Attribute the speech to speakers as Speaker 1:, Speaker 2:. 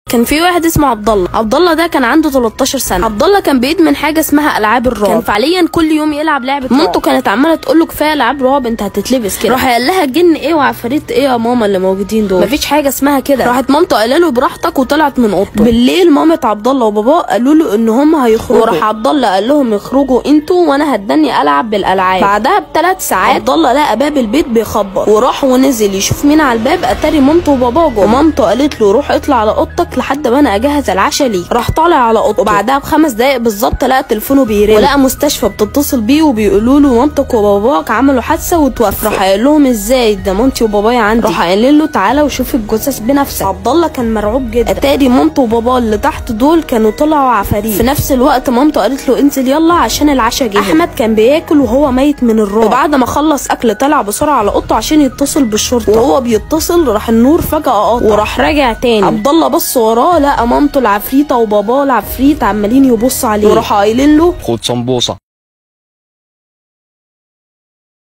Speaker 1: كان في واحد اسمه عبد الله عبد الله ده كان عنده 13 سنه عبد الله كان بيدمن حاجه اسمها العاب الرعب كان فعليا كل يوم يلعب لعبه مامته كانت عماله تقول له كفايه العاب رعب انت هتتلبس كده راح قال لها الجن ايه وعفاريت ايه يا ماما اللي موجودين دول مفيش حاجه اسمها كده راحت مامته قال له براحتك وطلعت من اوضته بالليل مامه عبد الله وباباه قالوا له ان هم هيخرجوا وراح عبد الله قال لهم اخرجوا انتوا وانا هتدني العب بالالعاب بعدها بثلاث ساعات عبد الله لقى باب البيت بيخبط وراح ونزل يشوف مين على الباب اتاري مامته وباباه جوه ومامته قالت له روح اطلع على اوضتك لحد ما انا اجهز العشاء ليه راح طالع على اوضته وبعدها بخمس دقايق بالظبط لقى تليفونه بيرن ولقى مستشفى بتتصل بيه وبيقولوا له مامتك وباباك عملوا حادثه وتوفوا راح قال لهم ازاي ده مامتي وبابايا عندي راح قال له تعالى وشوف الجثث بنفسك عبد الله كان مرعوب جدا اتاري مامته وباباه اللي تحت دول كانوا طلعوا عفاريت في نفس الوقت مامته قالت له انزل يلا عشان العشاء جه احمد كان بياكل وهو ميت من الرعب وبعد ما خلص اكل طلع بسرعه على اوضته عشان يتصل بالشرطه وهو بيتصل راح النور فجاه قطع وراح راجع تاني عبد الله بص وراه لقى مامته العفريته وباباه العفريت عمالين يبصوا عليه وراح قايلين له
Speaker 2: خد صنبوصة